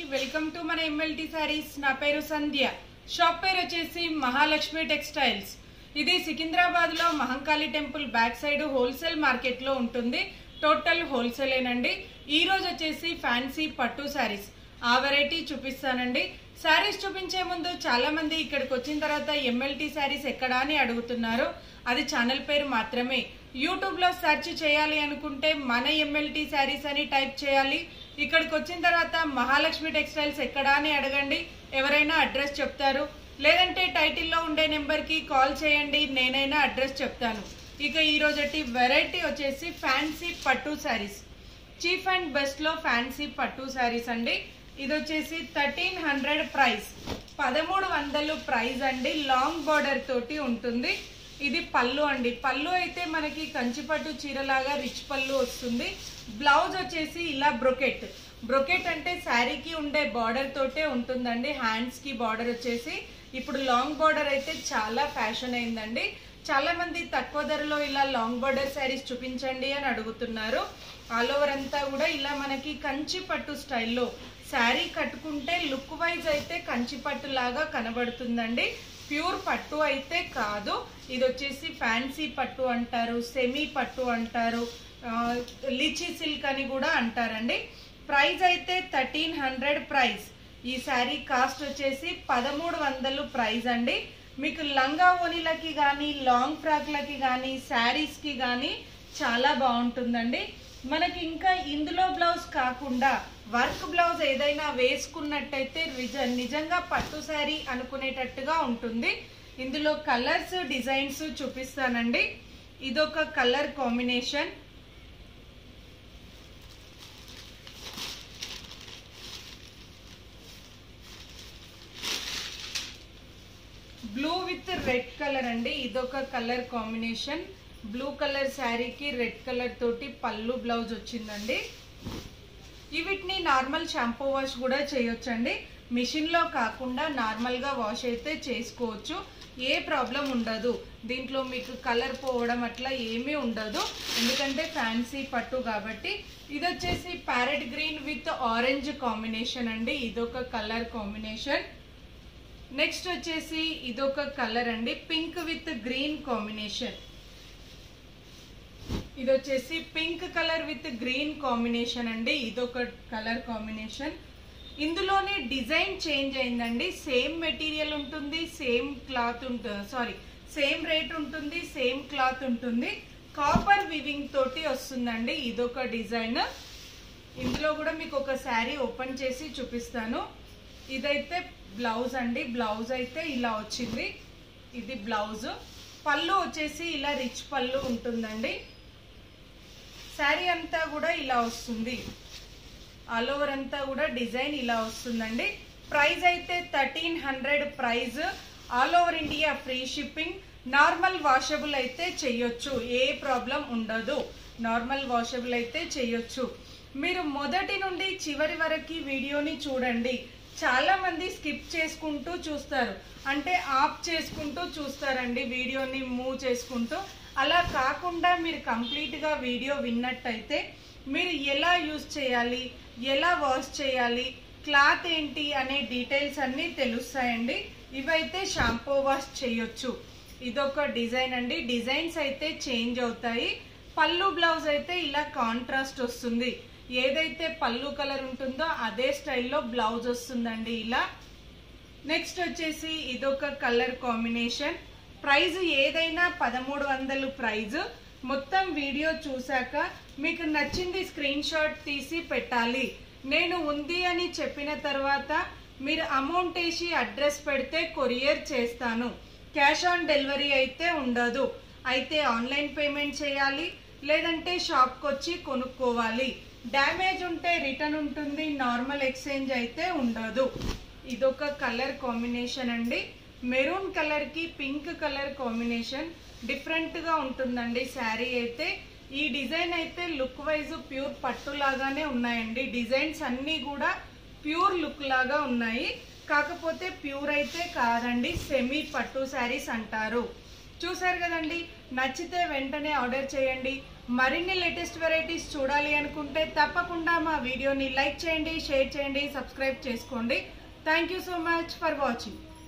welcome to మన MLT saris నా పేరు సంధ్య షాప్ పేరు వచ్చేసి మహాలక్ష్మి టెక్స్టైల్స్ ఇది సికింద్రాబాద్ లో Mahankali temple back side wholesale market లో ఉంటుంది టోటల్ హోల్సేలేనండి ఈ రోజు వచ్చేసి ఫ్యాన్సీ పట్టు శారీస్ ఆ వెరైటీ చూపిస్తానండి శారీస్ చూపించే ముందు చాలా మంది ఇక్కడికి వచ్చిన తర్వాత ఎంఎల్టీ శారీస్ ఎక్కడా అని అడుగుతున్నారు అది ఛానల్ పేరు మాత్రమే యూట్యూబ్ లో సెర్చ్ చేయాలి అనుకుంటే మన ఎంఎల్టీ శారీస్ అని టైప్ చేయాలి ఇక్కడికి వచ్చిన తర్వాత మహాలక్ష్మి టెక్స్టైల్స్ ఎక్కడా అని అడగండి ఎవరైనా అడ్రస్ చెప్తారు లేదంటే టైటిల్లో ఉండే నెంబర్కి కాల్ చేయండి నేనైనా అడ్రస్ చెప్తాను ఇక ఈ రోజటి వెరైటీ వచ్చేసి ఫ్యాన్సీ పట్టు శారీస్ చీఫ్ అండ్ బెస్ట్ లో ఫ్యాన్సీ పట్టు శారీస్ అండి ఇది వచ్చేసి థర్టీన్ హండ్రెడ్ ప్రైస్ పదమూడు వందలు ప్రైస్ అండి లాంగ్ బార్డర్ తోటి ఉంటుంది ఇది పళ్ళు అండి పళ్ళు అయితే మనకి కంచిపట్టు చీరలాగా రిచ్ పళ్ళు వస్తుంది బ్లౌజ్ వచ్చేసి ఇలా బ్రొకెట్ బ్రొకెట్ అంటే శారీకి ఉండే బార్డర్ తోటే ఉంటుందండి హ్యాండ్స్ కి బార్డర్ వచ్చేసి ఇప్పుడు లాంగ్ బార్డర్ అయితే చాలా ఫ్యాషన్ అయిందండి చాలా మంది తక్కువ ధరలో ఇలా లాంగ్ బార్డర్ శారీస్ చూపించండి అని అడుగుతున్నారు ఆల్ ఓవర్ అంతా కూడా ఇలా మనకి కంచి పట్టు స్టైల్లో శారీ కట్టుకుంటే లుక్ వైజ్ అయితే కంచి పట్టు లాగా కనబడుతుందండి ప్యూర్ పట్టు అయితే కాదు ఇది వచ్చేసి ఫ్యాన్సీ పట్టు అంటారు సెమీ పట్టు అంటారు ఆ, లిచీ సిల్క్ అని కూడా అంటారండి ప్రైస్ అయితే థర్టీన్ హండ్రెడ్ ప్రైస్ ఈ శారీ కాస్ట్ వచ్చేసి పదమూడు వందలు ప్రైస్ అండి మీకు లంగా ఓనిలకి కానీ లాంగ్ ఫ్రాక్లకి కానీ శారీస్కి కానీ చాలా బాగుంటుందండి మనకి ఇంకా ఇందులో బ్లౌజ్ కాకుండా వర్క్ బ్లౌజ్ ఏదైనా వేసుకున్నట్టయితే నిజ- నిజంగా పట్టు శారీ అనుకునేటట్టుగా ఉంటుంది ఇందులో కలర్స్ డిజైన్స్ చూపిస్తానండి ఇదొక colour combination blue with red colour అండి ఇదొక కలర్ కాంబినేషన్ బ్లూ కలర్ శారీకి రెడ్ కలర్ తోటి పళ్ళు బ్లౌజ్ వచ్చిందండి ఈ వీటిని నార్మల్ షాంపూ వాష్ కూడా చేయొచ్చండి మిషన్ లో కాకుండా నార్మల్ గా వాష్ అయితే చేసుకోవచ్చు ఏ ప్రాబ్లం ఉండదు దీంట్లో మీకు కలర్ పోవడం అట్లా ఏమీ ఉండదు ఎందుకంటే ఫ్యాన్సీ పట్టు కాబట్టి ఇది వచ్చేసి parrot green with orange combination అండి ఇదొక కలర్ కాంబినేషన్ నెక్స్ట్ వచ్చేసి ఇదొక కలర్ అండి పింక్ విత్ గ్రీన్ కాంబినేషన్ ఇది వచ్చేసి pink colour with green combination అండి ఇదొక కలర్ కాంబినేషన్ ఇందులోనే డిజైన్ చేంజ్ అయిందండి సేమ్ మెటీరియల్ ఉంటుంది సేమ్ క్లాత్ ఉంటుంది సారీ సేమ్ రేట్ ఉంటుంది సేమ్ క్లాత్ ఉంటుంది కాపర్ వివింగ్ తోటి వస్తుందండి ఇదొక డిజైన్ ఇందులో కూడా మీకు ఒక శారీ ఓపెన్ చేసి చూపిస్తాను ఇదైతే బ్లౌజ్ అండి బ్లౌజ్ అయితే ఇలా వచ్చింది ఇది బ్లౌజ్ పళ్ళు వచ్చేసి ఇలా రిచ్ పళ్ళు ఉంటుందండి శారీ అంతా కూడా ఇలా వస్తుంది ఆల్ ఓవర్ అంతా కూడా డిజైన్ ఇలా వస్తుందండి ప్రైస్ అయితే thirteen hundred price all over India free shipping normal washable అయితే చెయ్యొచ్చు ఏ ప్రాబ్లం ఉండదు నార్మల్ వాషబుల్ అయితే చెయ్యొచ్చు మీరు మొదటి నుండి చివరి వరకు వీడియోని చూడండి చాలా మంది స్కిప్ చేసుకుంటూ చూస్తారు అంటే ఆఫ్ చేసుకుంటూ చూస్తారండి వీడియోని మూవ్ చేసుకుంటూ అలా కాకుండా మీరు కంప్లీట్గా వీడియో విన్నట్టయితే మీరు ఎలా యూజ్ చేయాలి ఎలా వాష్ చేయాలి క్లాత్ ఏంటి అనే డీటెయిల్స్ అన్నీ తెలుస్తాయండి ఇవైతే షాంపూ వాష్ చేయొచ్చు ఇదొక డిజైన్ అండి డిజైన్స్ అయితే చేంజ్ అవుతాయి పళ్ళు బ్లౌజ్ అయితే ఇలా కాంట్రాస్ట్ వస్తుంది ఏదైతే పళ్ళు కలర్ ఉంటుందో అదే స్టైల్లో బ్లౌజ్ వస్తుందండి ఇలా నెక్స్ట్ వచ్చేసి ఇదొక కలర్ కాంబినేషన్ ప్రైజ్ ఏదైనా పదమూడు వందలు ప్రైజ్ మొత్తం వీడియో చూశాక మీకు నచ్చింది స్క్రీన్ షాట్ తీసి పెట్టాలి నేను ఉంది అని చెప్పిన తర్వాత మీరు అమౌంట్ వేసి అడ్రస్ పెడితే కొరియర్ చేస్తాను క్యాష్ ఆన్ డెలివరీ అయితే ఉండదు అయితే ఆన్లైన్ పేమెంట్ చేయాలి లేదంటే షాప్కి వచ్చి కొనుక్కోవాలి డ్యామేజ్ ఉంటే రిటర్న్ ఉంటుంది నార్మల్ ఎక్స్చేంజ్ అయితే ఉండదు ఇదొక కలర్ కాంబినేషన్ అండి మెరూన్ కలర్ కి పింక్ కలర్ కాంబినేషన్ డిఫరెంట్ గా ఉంటుందండి శారీ అయితే ఈ డిజైన్ అయితే లుక్ వైజ్ ప్యూర్ పట్టు లాగానే ఉన్నాయండి డిజైన్స్ అన్నీ కూడా ప్యూర్ లుక్ లాగా ఉన్నాయి కాకపోతే ప్యూర్ అయితే కాదండి సెమీ పట్టు శారీస్ అంటారు చూసారు కదండి నచ్చితే వెంటనే ఆర్డర్ చేయండి మరిన్ని లేటెస్ట్ వెరైటీస్ చూడాలి అనుకుంటే తప్పకుండా మా వీడియోని లైక్ చేయండి షేర్ చేయండి సబ్స్క్రైబ్ చేసుకోండి thank you so much for watching